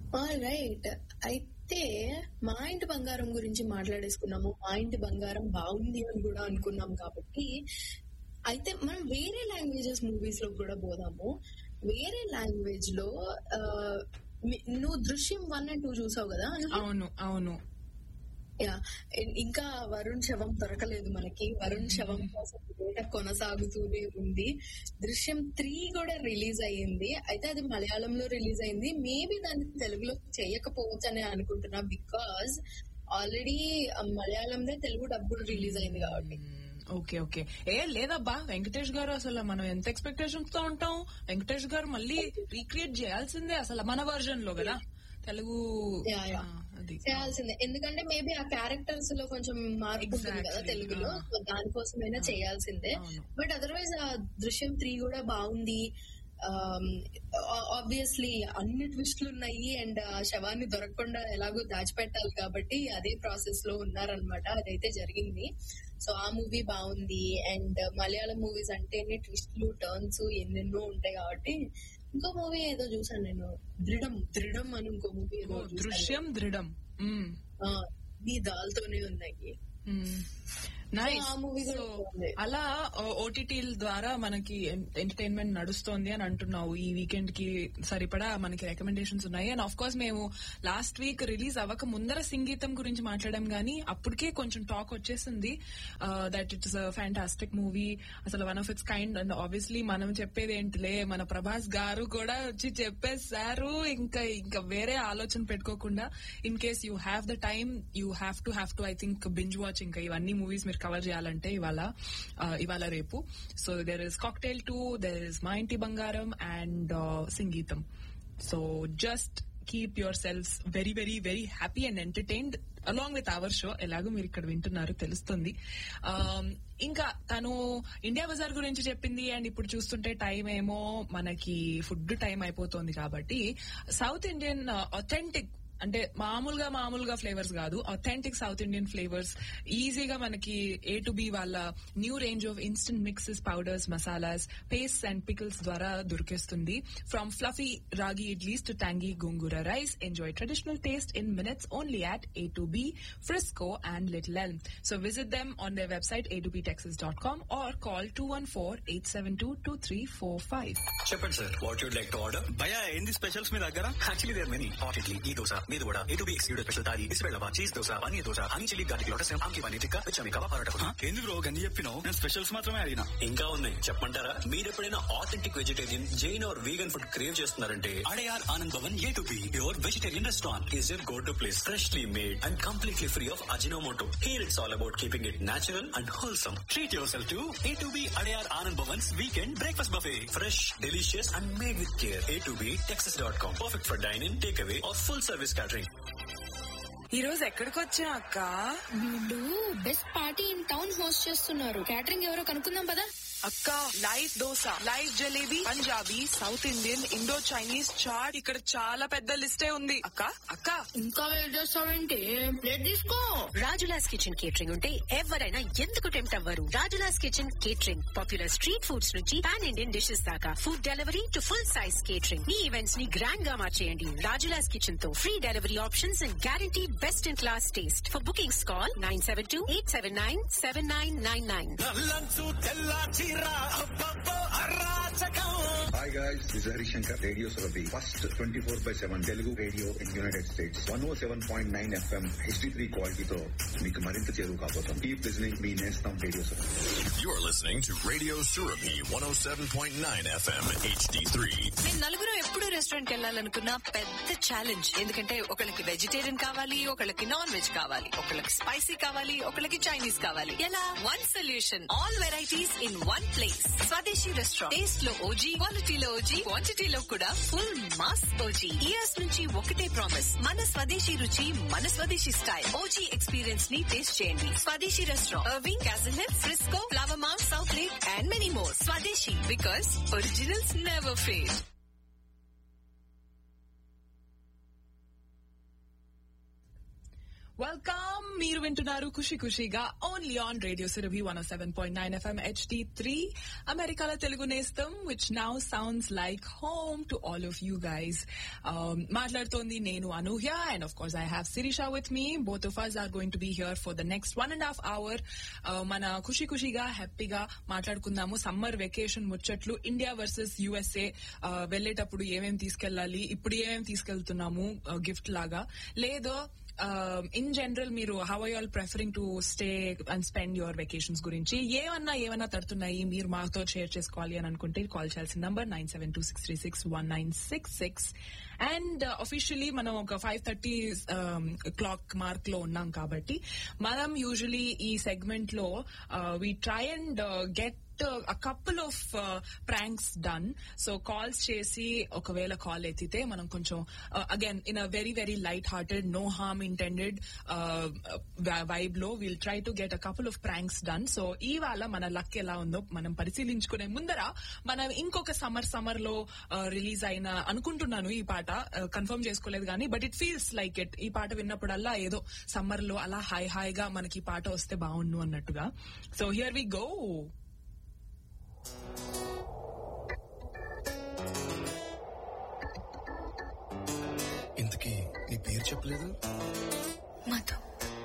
Right అయితే మా ఇంటి బంగారం గురించి మాట్లాడేసుకున్నాము మా ఇంటి బంగారం బాగుంది అని కూడా అనుకున్నాం కాబట్టి అయితే మనం వేరే లాంగ్వేజెస్ మూవీస్ లో కూడా పోదాము వేరే లాంగ్వేజ్ లో ఆ, మీ- నువ్వు దృశ్యం వన్ అండ్ టూ చూసావు కదా అవును అవును యా ఇం- ఇంకా వరుణ్ శవం దొరకలేదు మనకి వరుణ్ శవం కోసం వేట కొనసాగుతూనే ఉంది దృశ్యం త్రీ కూడా రిలీజ్ అయ్యింది అయితే అది మలయాళంలో రిలీజ్ అయింది మేబీ దాన్ని తెలుగులో చేయకపోవచ్చు అని అనుకుంటున్నా బికాజ్ ఆల్రెడీ మలయాళంలో తెలుగు డబ్బులు రిలీజ్ అయింది కాబట్టి ఓకే ఓకే ఏ లేదబ్బా వెంకటేష్ గారు అసలు మనం ఎంత ఎక్స్పెక్టేషన్స్ తో ఉంటాం వెంకటేష్ గారు మళ్ళీ రీక్రియేట్ చేయాల్సిందే అసలు మన వర్జన్ లో కదా తెలుగు యా, యా. ఆ, అది చేయాల్సిందే ఎందుకంటే మేబీ ఆ క్యారెక్టర్స్ లో కొంచెం మార్పు ఉంటుంది కదా Exactly. తెలుగులో ఆ. సో దానికోసమైనా చేయాల్సిందే అవును. బట్ అదర్వైజ్ ఆ దృశ్యం త్రీ కూడా బాగుంది ఆబ్వియస్లీ అన్ని ట్విస్ట్లు ఉన్నాయి అండ్ ఆ శవాన్ని దొరకకుండా ఎలాగో దాచిపెట్టాలి కాబట్టి అదే ప్రాసెస్ లో ఉన్నారనమాట అదైతే జరిగింది సో ఆ మూవీ బాగుంది అండ్ మలయాళం మూవీస్ అంటేనే ట్విస్ట్లు టర్న్స్ ఎన్నెన్నో ఉంటాయి కాబట్టి ఇంకో మూవీ ఏదో చూసాను నేను దృఢం దృఢం అని ఇంకో మూవీ ఏదో ఓ, చూసాను. దృశ్యం దృఢం మ్మ్. ఆ, ఈ దాల్తోనే ఉన్నాయి మ్మ్. నైస్ ఆ మూవీ కూడా సో బాగుంది. అలా ఓటీటీల ద్వారా మనకి ఎంటర్టైన్మెంట్ నడుస్తోంది అని అంటున్నావు ఈ వీకెండ్ కి సరిపడా మనకి రికమెండేషన్స్ ఉన్నాయి అండ్ ఆఫ్ కోర్స్ మేము లాస్ట్ వీక్ రిలీజ్ అవ్వక ముందర సంగీతం గురించి మాట్లాడాం గానీ అప్పటికే కొంచెం టాక్ వచ్చేసింది దట్ ఇట్స్ ఫ్యాంటాస్టిక్ మూవీ అసలు one of its kind and obviously మనం చెప్పేది ఏంటిలే మన ప్రభాస్ గారు కూడా వచ్చి చెప్పేశారు ఇంకా ఇంకా వేరే ఆలోచన పెట్టుకోకుండా in case you have the time you have to have to I think binge watch ఇంకా ఇవన్నీ మూవీస్ మీరు కవర్ చేయాలంటే ఇవాళ ఆ, ఇవాళ రేపు so there is cocktail too there is మా ఇంటి బంగారం అండ్ సంగీతం so just keep yourself very very very happy and entertained along with our show ఎలాగో మీరు ఇక్కడ వింటున్నారు తెలుస్తుంది Um, ఇంకా తను ఇండియా బజార్ గురించి చెప్పింది అండ్ ఇప్పుడు చూస్తుంటే టైం ఏమో మనకి ఫుడ్ టైం అయిపోతుంది కాబట్టి సౌత్ ఇండియన్ అథెంటిక్ అంటే మామూలుగా మామూలుగా ఫ్లేవర్స్ కాదు అథెంటిక్ సౌత్ ఇండియన్ ఫ్లేవర్స్ ఈజీగా మనకి ఏ టు బి వాళ్ళ new range of instant mixes powders masalas paste and pickles ద్వారా దొరికేస్తుంది from fluffy ragi idlis to tangy gongura rice enjoy traditional taste in minutes only at A to B Frisco and Little Elm so visit them on their website a2btexas.com or call 214-872-2345. చెప్పండి sir what you'd like to order భయ ఏంది specials మీ దగ్గర actually there many hot idli ఈ దోశ మీద కూడా A to B excluded special thali బిస్బెల్లవా cheese dosa paneer dosa honey chilli garlic lotus ఆమ్కి పన్నీర్ టిక్కా విచ్చమి కబాబ్ పరోటా హ? ఏంది బ్రో గన్ని చెప్పినావు నేను స్పెషల్స్ మాత్రమే అడిగినా ఇంకా ఉన్నాయి చెప్పంటారా మీరు ఎప్పుడైనా authentic vegetarian Jain or vegan food crave చేస్తున్నారంటే Adyar Anand Bhavan A to B your vegetarian restaurant is your go to place freshly made and completely free of Ajinomoto here it's all about keeping it natural and wholesome treat yourself to A to B Adyar Anand Bhavans weekend breakfast buffet fresh delicious and made with care A to B Texas dot com perfect for dining take away or full service catering ఈ రోజు ఎక్కడికి వచ్చా అక్క వీళ్ళు best party in town host చేస్తున్నారు catering ఎవరో కనుక్కుందాం పదా అక్క live dosa live jalebi Punjabi South Indian Indo Chinese chaat ఇక్కడ చాలా పెద్ద లిస్టే ఉంది అక్క అక్క ఇంకా వెయిట్ చేస్తావేంటి ప్లేట్ తీసుకో రాజులాస్ కిచెన్ కేటరింగ్ ఉంటే ఎవరైనా ఎందుకు టెంప్ట్ అవ్వరు Rajula's kitchen catering popular street foods నుంచి పాన్ ఇండియన్ డిషెస్ దాకా food delivery to full size catering మీ ఈవెంట్స్ ని గ్రాండ్ గా మార్చేయండి రాజులాస్ కిచెన్ తో free delivery options and guarantee best in class taste for bookings call nine seven two eight seven nine seven nine nine nine Hi guys, this is Harishankar, Radio Surabhi. First 24 by 7 Telugu radio in United States. 107.9 FM HD3 quality తో మీకు మరింత చేరువు కాబోతాం. Keep listening, మీ నేస్తం radio Surabhi. You're listening to Radio Surabhi 107.9 FM HD3. మేము నలుగురు ఎప్పుడు restaurant వెళ్ళాలనుకున్న పెద్ద challenge ఎందుకంటే ఒకళ్ళకి వెజిటేరియన్ కావాలి ఒకళ్ళకి నాన్ వెజ్ కావాలి ఒకళ్ళకి స్పైసీ కావాలి ఒకళ్ళకి చైనీస్ కావాలి ఎలా one solution all varieties in one place Swadeshi restaurant taste లో ఓజీ క్వాలిటీలో ఓజీ క్వాంటిటీలో కూడా ఫుల్ మాస్ ఓజీ ఇయర్స్ నుంచి ఒకటే ప్రామిస్ మన స్వదేశీ రుచి మన స్వదేశీ స్టైల్ ఓజీ ఎక్స్పీరియన్స్ ని టేస్ట్ చేయండి Swadeshi restaurant Irving Castle Hill Frisco Flower Mound Southlake and many more Swadeshi because originals never fail welcome మీరు వింటున్నారు ఖుషి ఖుషిగా only on radio Surabhi one seven point nine FM HD three అమెరికాలో తెలుగు నేస్తం which now sounds like home to all of you guys మాట్లాడుతోంది నేను Anuhya and of course I have Sirisha with me both of us are going to be here for the next one and half hour మన ఖుషి ఖుషిగా హ్యాపీగా మాట్లాడుకుందాము summer vacation ముచ్చట్లు India versus USA వెళ్లేటప్పుడు ఏమేమి తీసుకెళ్లాలి ఇప్పుడు ఏమేమి తీసుకెళ్తున్నాము గిఫ్ట్ లాగా లేదో ఇన్ జనరల్ మీరు how are all preferring to stay and spend your vacations గురించి ఏమన్నా ఏమన్నా తడుతున్నాయి మీరు మాతో షేర్ చేసుకోవాలి అని అనుకుంటే కాల్ చేయాల్సిన number nine seven two six three six one nine six six and officially మనం ఒక ఫైవ్ థర్టీ క్లాక్ మార్క్ లో ఉన్నాం కాబట్టి మనం యూజువలీ ఈ సెగ్మెంట్ లో we try and get a couple of uh, pranks done. So calls చేసి ఒకవేళ కాల్ ఎత్తితే మనం కొంచెం again in a very very light hearted no harm intended vibe లో will try to get a couple of pranks done so ఇవాళ మన luck ఎలా ఉందో మనం పరిశీలించుకునే ముందర మనం ఇంకొక సమ్మర్ సమ్మర్ లో రిలీజ్ అయిన అనుకుంటున్నాను ఈ పాట కన్ఫర్మ్ చేసుకోలేదు కానీ but it feels like it ఈ పాట విన్నప్పుడల్లా ఏదో సమ్మర్ లో అలా హాయ్ హాయిగా మనకి ఈ పాట వస్తే బాగుండు అన్నట్టుగా సో హియర్ వి గో ఇంతకీ నీ పేరు చెప్పలేదు మధు